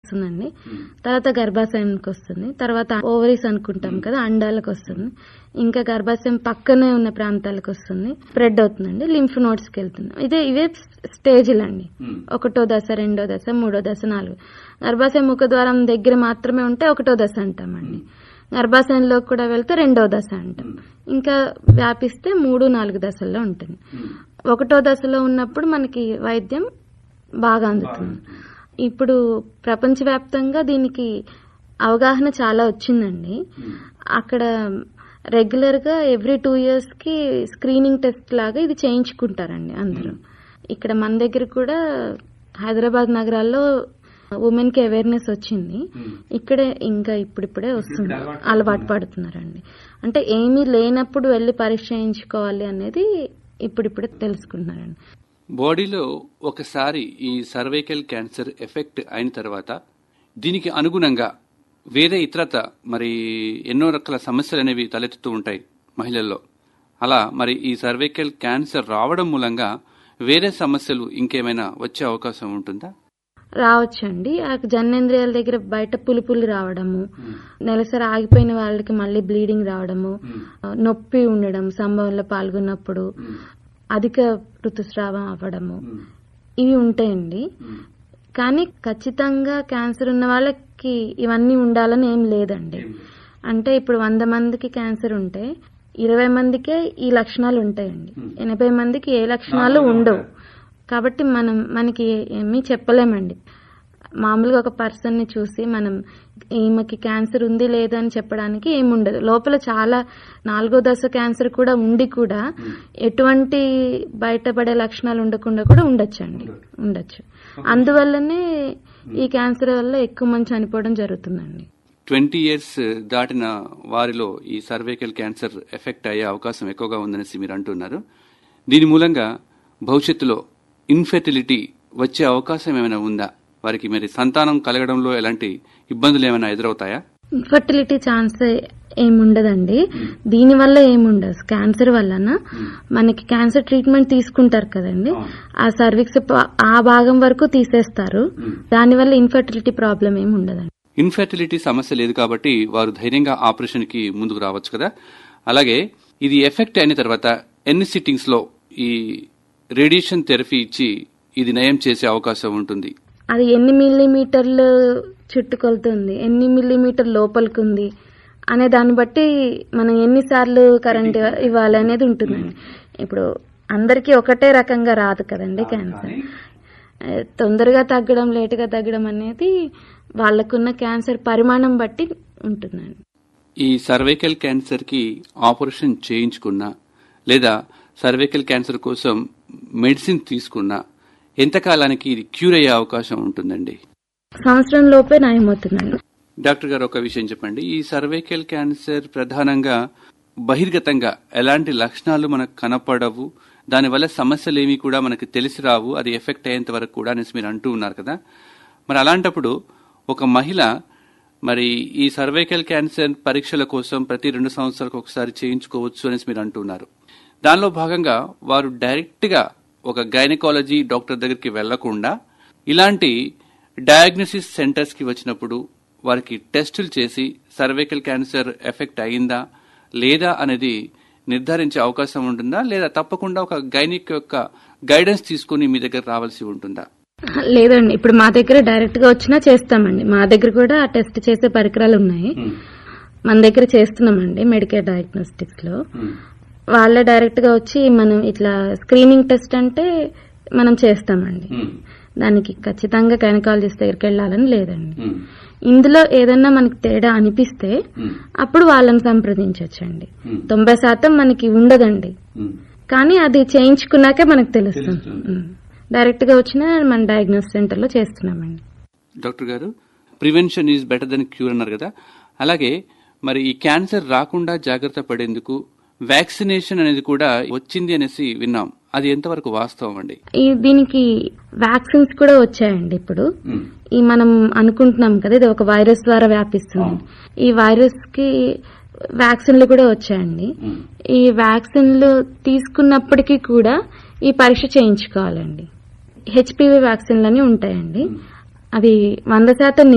వస్తుందండి తర్వాత గర్భాశయానికి వస్తుంది తర్వాత ఓవరీస్ అనుకుంటాం కదా అండాలకు వస్తుంది ఇంకా గర్భాశయం పక్కనే ఉన్న ప్రాంతాలకు వస్తుంది స్ప్రెడ్ అవుతుందండి లింఫ్ నోట్స్ కి వెళ్తుంది ఇదే ఇవే స్టేజ్లు అండి ఒకటో దశ రెండో దశ మూడో దశ నాలుగు గర్భాశయ ముఖద్వారం దగ్గర మాత్రమే ఉంటే ఒకటో దశ అంటామండి గర్భాశయంలో కూడా వెళ్తే రెండో దశ అంటాం ఇంకా వ్యాపిస్తే మూడు నాలుగు దశల్లో ఉంటుంది ఒకటో దశలో ఉన్నప్పుడు మనకి వైద్యం బాగా అందుతుంది ఇప్పుడు ప్రపంచవ్యాప్తంగా దీనికి అవగాహన చాలా వచ్చిందండి అక్కడ రెగ్యులర్ గా ఎవ్రీ టూ ఇయర్స్ కి స్క్రీనింగ్ టెస్ట్ లాగా ఇది చేయించుకుంటారండి అందరూ ఇక్కడ మన దగ్గర కూడా హైదరాబాద్ నగరాల్లో ఉమెన్ కి అవేర్నెస్ వచ్చింది ఇక్కడే ఇంకా ఇప్పుడిప్పుడే వస్తుంది అలవాటు పడుతున్నారండి అంటే ఏమీ లేనప్పుడు వెళ్లి పరీక్ష చేయించుకోవాలి అనేది ఇప్పుడిప్పుడే తెలుసుకుంటున్నారండి బాడీలో ఒకసారి ఈ సర్వైకల్ క్యాన్సర్ ఎఫెక్ట్ అయిన తర్వాత దీనికి అనుగుణంగా వేరే ఇతరత మరి ఎన్నో రకాల సమస్యలు అనేవి తలెత్తుతూ ఉంటాయి మహిళల్లో అలా మరి ఈ సర్వైకల్ క్యాన్సర్ రావడం మూలంగా వేరే సమస్యలు ఇంకేమైనా వచ్చే అవకాశం ఉంటుందా రావచ్చండి ఆ జననేంద్రియాల దగ్గర బయట పులుపులు రావడము నెలసరి ఆగిపోయిన వాళ్ళకి మళ్ళీ బ్లీడింగ్ రావడము నొప్పి ఉండడం సంభవంలో పాల్గొన్నప్పుడు అధిక ఋతుస్రావం అవ్వడము ఇవి ఉంటాయండి కానీ ఖచ్చితంగా క్యాన్సర్ ఉన్న వాళ్ళకి ఇవన్నీ ఉండాలని ఏం లేదండి అంటే ఇప్పుడు వంద మందికి క్యాన్సర్ ఉంటే ఇరవై మందికే ఈ లక్షణాలు ఉంటాయండి ఎనభై మందికి ఏ లక్షణాలు ఉండవు కాబట్టి మనం మనకి ఏమీ చెప్పలేమండి మామూలుగా ఒక పర్సన్ ని చూసి మనం ఈమెకి క్యాన్సర్ ఉంది లేదా అని చెప్పడానికి ఏముండదు లోపల చాలా నాలుగో దశ క్యాన్సర్ కూడా ఉండి కూడా ఎటువంటి బయటపడే లక్షణాలు ఉండకుండా కూడా ఉండొచ్చండి ఉండొచ్చు అందువల్లనే ఈ క్యాన్సర్ వల్ల ఎక్కువ మంది చనిపోవడం జరుగుతుందండి ట్వంటీ ఇయర్స్ దాటిన వారిలో ఈ సర్వైకల్ క్యాన్సర్ ఎఫెక్ట్ అయ్యే అవకాశం ఎక్కువగా ఉందనేసి మీరు అంటున్నారు దీని మూలంగా భవిష్యత్తులో ఇన్ఫెర్టిలిటీ వచ్చే అవకాశం ఏమైనా ఉందా వారికి మరి సంతానం కలగడంలో ఎలాంటి ఇబ్బందులు ఏమైనా ఎదురవుతాయా ఇన్ఫర్టిలిటీ ఛాన్స్ ఏముండదండి దీని వల్ల ఏముండదు క్యాన్సర్ వలన మనకి క్యాన్సర్ ట్రీట్మెంట్ తీసుకుంటారు కదండి ఆ సర్విక్స్ ఆ భాగం వరకు తీసేస్తారు దానివల్ల ఇన్ఫర్టిలిటీ ప్రాబ్లం ఏమి ఉండదండి ఇన్ఫెర్టిలిటీ సమస్య లేదు కాబట్టి వారు ధైర్యంగా ఆపరేషన్ కి ముందుకు రావచ్చు కదా అలాగే ఇది ఎఫెక్ట్ అయిన తర్వాత ఎన్ని సిట్టింగ్స్ లో ఈ రేడియేషన్ థెరపీ ఇచ్చి ఇది నయం చేసే అవకాశం ఉంటుంది అది ఎన్ని మిల్లీమీటర్లు చుట్టుకొలుతుంది ఎన్ని మిల్లీమీటర్ లోపలికి ఉంది అనే దాన్ని బట్టి మనం ఎన్నిసార్లు కరెంట్ ఇవ్వాలి అనేది ఉంటుందండి ఇప్పుడు అందరికీ ఒకటే రకంగా రాదు కదండి క్యాన్సర్ ఆ, తొందరగా తగ్గడం లేటుగా తగ్గడం అనేది వాళ్ళకున్న క్యాన్సర్ పరిమాణం బట్టి ఉంటుందండి ఈ సర్వైకల్ క్యాన్సర్ కి ఆపరేషన్ చేయించుకున్నా లేదా సర్వైకల్ క్యాన్సర్ కోసం మెడిసిన్ తీసుకున్నా ఎంతకాలానికి ఇది క్యూర్ అయ్యే అవకాశం ఉంటుందండి సంవత్సరం లోపే నయమవుతుందండి డాక్టర్ గారు ఒక విషయం చెప్పండి ఈ సర్వైకల్ క్యాన్సర్ ప్రధానంగా బహిర్గతంగా ఎలాంటి లక్షణాలు మనకు కనపడవు దానివల్ల సమస్యలు ఏమి కూడా మనకి తెలిసి రావు అది ఎఫెక్ట్ అయ్యేంత వరకు కూడా అనేసి మీరు అంటూ ఉన్నారు కదా మరి అలాంటప్పుడు ఒక మహిళ మరి ఈ సర్వైకల్ క్యాన్సర్ పరీక్షల కోసం ప్రతి రెండు సంవత్సరాలకు ఒకసారి చేయించుకోవచ్చు అనేసి మీరు అంటున్నారు దానిలో భాగంగా వారు డైరెక్ట్ గా ఒక గైనకాలజీ డాక్టర్ దగ్గరికి వెళ్లకుండా ఇలాంటి డయాగ్నోసిస్ సెంటర్స్ కి వచ్చినప్పుడు వారికి టెస్టులు చేసి సర్వైకల్ క్యాన్సర్ ఎఫెక్ట్ అయిందా లేదా అనేది నిర్ధారించే అవకాశం ఉంటుందా లేదా తప్పకుండా ఒక గైనిక్ యొక్క గైడెన్స్ తీసుకుని మీ దగ్గర రావాల్సి ఉంటుందా లేదండి ఇప్పుడు మా దగ్గర డైరెక్ట్ గా వచ్చినా చేస్తామండి మా దగ్గర కూడా ఆ టెస్ట్ చేసే పరికరాలు ఉన్నాయి మన దగ్గర చేస్తున్నామండి మెడికేర్ డయాగ్నోస్టిక్స్ లో వాళ్ళే డైరెక్ట్ గా వచ్చి మనం ఇట్లా స్క్రీనింగ్ టెస్ట్ అంటే మనం చేస్తామండి దానికి ఖచ్చితంగా గైనకాలజిస్ట్ దగ్గరికి వెళ్ళాలని లేదండి ఇందులో ఏదన్నా మనకి తేడా అనిపిస్తే అప్పుడు వాళ్ళని సంప్రదించవచ్చండి తొంభై శాతం మనకి ఉండదండి కానీ అది చేయించుకున్నాకే మనకు తెలుస్తుంది ఉం. డైరెక్ట్ గా వచ్చినా మన డయాగ్నోస్ సెంటర్ లో చేస్తున్నామండి డాక్టర్ గారు prevention is better than cure అన్నారు కదా అలాగే మరి ఈ క్యాన్సర్ రాకుండా జాగ్రత్త పడేందుకు వ్యాక్సినేషన్ అనేది కూడా వచ్చింది అనేసి విన్నాం అది ఎంతవరకు వాస్తవం అండి ఈ దీనికి వ్యాక్సిన్స్ కూడా వచ్చాయండి ఇప్పుడు ఈ మనం అనుకుంటున్నాం కదా ఇది ఒక వైరస్ ద్వారా వ్యాపిస్తుంది ఈ వైరస్ కి వ్యాక్సిన్లు కూడా వచ్చాయండి ఈ వ్యాక్సిన్లు తీసుకున్నప్పటికీ కూడా ఈ పరీక్ష చేయించుకోవాలండి హెచ్పివి వ్యాక్సిన్లు అని ఉంటాయండి అది వంద శాతం